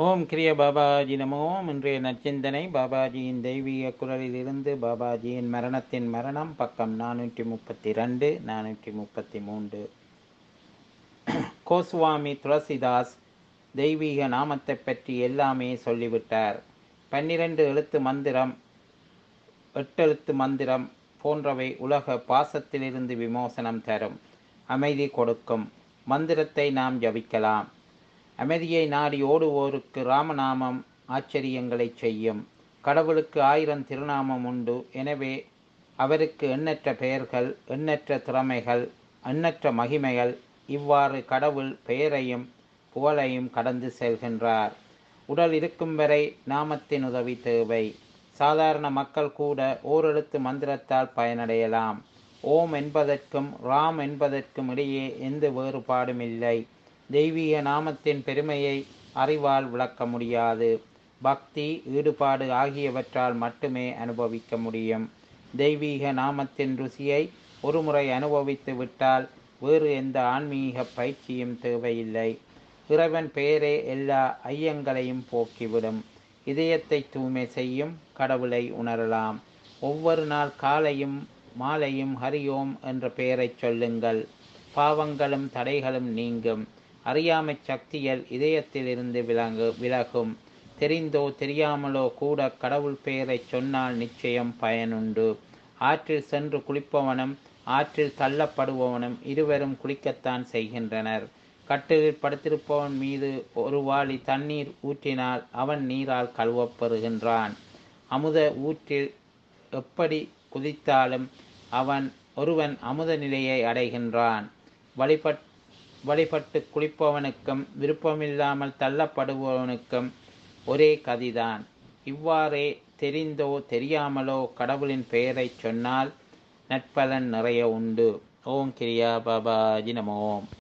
ஓம் கிரிய பாபாஜி நமோ இன்றைய நற்சிந்தனை பாபாஜியின் தெய்வீக குரலிலிருந்து பாபாஜியின் மரணத்தின் மரணம் பக்கம் நானூற்றி முப்பத்தி ரெண்டு நானூற்றி முப்பத்தி மூன்று கோஸ்வாமி துளசிதாஸ் தெய்வீக நாமத்தை பற்றி எல்லாமே சொல்லிவிட்டார் பன்னிரண்டு எழுத்து மந்திரம் எட்டெழுத்து மந்திரம் போன்றவை உலக பாசத்திலிருந்து விமோசனம் தரும் அமைதி கொடுக்கும் மந்திரத்தை நாம் ஜபிக்கலாம் அமைதியை நாடி ஓடுவோருக்கு ராமநாமம் ஆச்சரியங்களை செய்யும் கடவுளுக்கு ஆயிரம் திருநாமம் உண்டு எனவே அவருக்கு எண்ணற்ற பெயர்கள் எண்ணற்ற திறமைகள் எண்ணற்ற மகிமைகள் இவ்வாறு கடவுள் பெயரையும் புகழையும் கடந்து செல்கின்றார் உடல் இருக்கும் வரை நாமத்தின் உதவி தேவை சாதாரண மக்கள் கூட ஓரெழுத்து மந்திரத்தால் பயனடையலாம் ஓம் என்பதற்கும் ராம் என்பதற்கும் இடையே எந்த வேறுபாடும் இல்லை தெய்வீக நாமத்தின் பெருமையை அறிவால் விளக்க முடியாது பக்தி ஈடுபாடு ஆகியவற்றால் மட்டுமே அனுபவிக்க முடியும் தெய்வீக நாமத்தின் ருசியை ஒருமுறை அனுபவித்து விட்டால் வேறு எந்த ஆன்மீக பயிற்சியும் தேவையில்லை இறைவன் பெயரே எல்லா ஐயங்களையும் போக்கிவிடும் இதயத்தை தூய்மை செய்யும் கடவுளை உணரலாம் ஒவ்வொரு நாள் காலையும் மாலையும் ஹரியோம் என்ற பெயரைச் சொல்லுங்கள் பாவங்களும் தடைகளும் நீங்கும் அறியாமை சக்திகள் இதயத்திலிருந்து விலங்கு விலகும் தெரிந்தோ தெரியாமலோ கூட கடவுள் பெயரை சொன்னால் நிச்சயம் பயனுண்டு ஆற்றில் சென்று குளிப்பவனும் ஆற்றில் தள்ளப்படுபவனும் இருவரும் குளிக்கத்தான் செய்கின்றனர் கட்டிலில் படுத்திருப்பவன் மீது ஒரு வாளி தண்ணீர் ஊற்றினால் அவன் நீரால் கழுவப்பெறுகின்றான் அமுத ஊற்றில் எப்படி குதித்தாலும் அவன் ஒருவன் அமுத நிலையை அடைகின்றான் வழிபட் வழிபட்டு குளிப்பவனுக்கும் விருப்பமில்லாமல் தள்ளப்படுபவனுக்கும் ஒரே கதிதான் இவ்வாறே தெரிந்தோ தெரியாமலோ கடவுளின் பெயரை சொன்னால் நற்பலன் நிறைய உண்டு ஓம் கிரியா பாபாஜி நம ஓம்